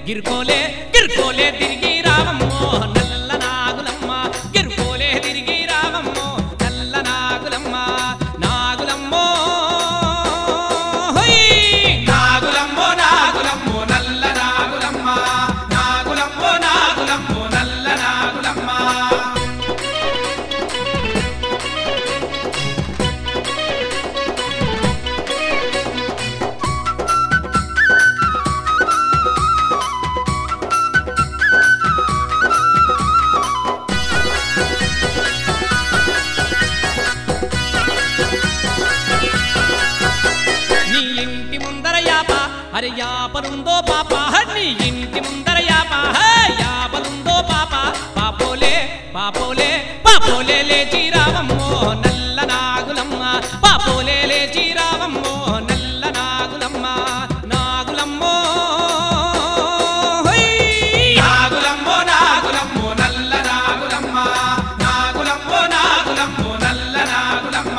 గిరుకోలే గిరుకోలే తిరిగి రావమ్మో నల్ల నాగులమ్మ గిరుకోలే తిరిగి రావమ్మో నల్ల నాగులమ్మ నాగులమ్మో హొయ్! నాగులమ్మో నాగులమ్మో నల్ల నాగులమ్మ నాగులమ్మో నాగులమ్మో నల్ల నాగులమ్మ నీ ఇంటి ముందర యాప అరే యాపలుందో పాప నీ ఇంటి ముందర యాప హే, యాపలుందో పాప పాపోలే పాపోలే పాపోలే లేచి రావమ్మో నల్ల నాగులమ్మ పాపోలే లేచి రావమ్మో నల్ల నాగులమ్మ నాగులమ్మో హొయ్! నాగులమ్మో నాగులమ్మో నల్ల నాగులమ్మ నాగులమ్మో నాగులమ్మో నల్ల నాగులమ్మ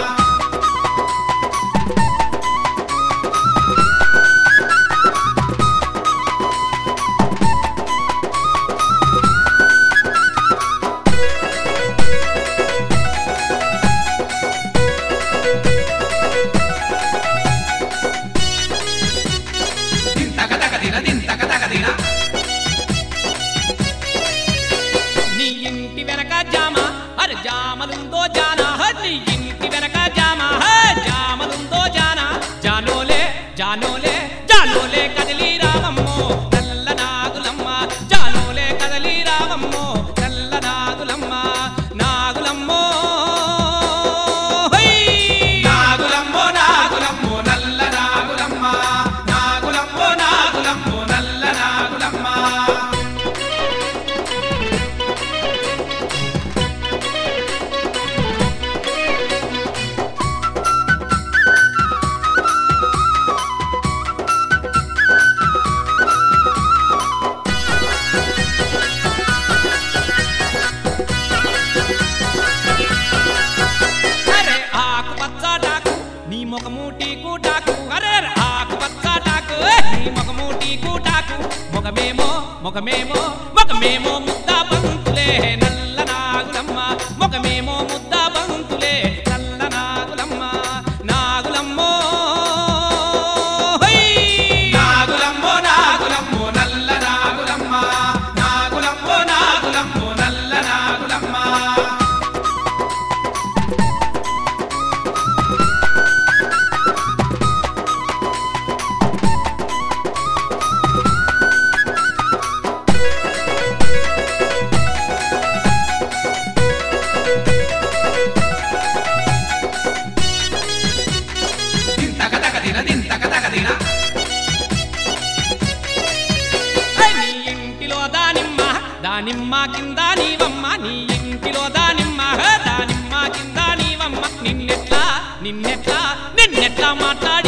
దింతక తక దిన దింతక తక దిన నీ ఇంటి వెనక జామ అరే జామలుందో జానా హ, నీ ఇంటి వెనక జామ హ, జామలుందో జానా జానోలే జానోలే జానోలే కదిలి రావమ్మో నల్ల నాగులమ్మ జానోలే కదలి రావమ్మో నల్ల నాగులమ్మ నాగులమ్మో హొయ్! నాగులమ్మో నాగులమ్మో నల్ల నాగులమ్మ నాగులమ్మో నాగులమ్మో నల్ల నాగులమ్మ అరే ఆకు పచ్చాటాకు నీ ముఖమూటి కూటాకు అరే అరే ఆకు పచ్చాటాకు ఏ, నీ ముఖమూటి కూటాకు ముఖమేమో ముఖమేమో ముఖమేమో ముద్ద బంతులే నల్ల నాగులమ్మ ముఖమేమో ముద్ద బంతులే నల్ల నాగులమ్మ నాగులమ్మో హొయ్! నాగులమ్మో నాగులమ్మో నల్ల నాగులమ్మ నాగులమ్మో నాగులమ్మో నల్ల నాగులమ్మ దింతక తక దిన దింతక తక దిన ఏయ్, నీ ఇంటిలో దానిమ్మ దానిమ్మ కింద నీవమ్మ నీ ఇంటిలో దానిమ్మ హే, దానిమ్మ కింద నీవమ్మ నిన్నెట్లా నిన్నెట్లా నిన్నెట్లా మాట్లాడి